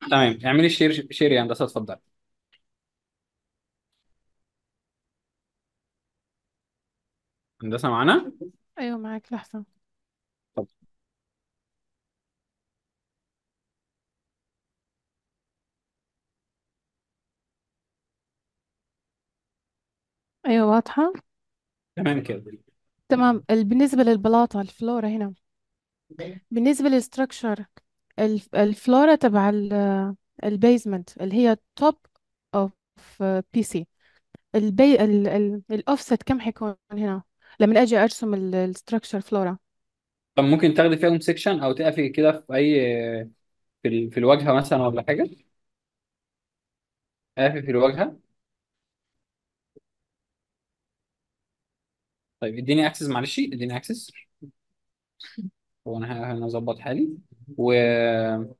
تمام اعملي شير شير يا هندسه اتفضل هندسه معانا ايوه معاك لحظة اتفضل. ايوه واضحة تمام كده تمام ال- بالنسبة للبلاطة الفلورا هنا بالنسبة للستركشر الفلورا تبع البيزمنت اللي هي توب اوف بي سي البي الاوفست كم حيكون هنا لما اجي ارسم الستركشر فلورا طب ممكن تاخدي فيهم سيكشن او تقفي كده في اي في ال... في الواجهه مثلا ولا حاجه قافي في الواجهه طيب اديني اكسس معلش اديني اكسس هو انا ه- انا اظبط حالي و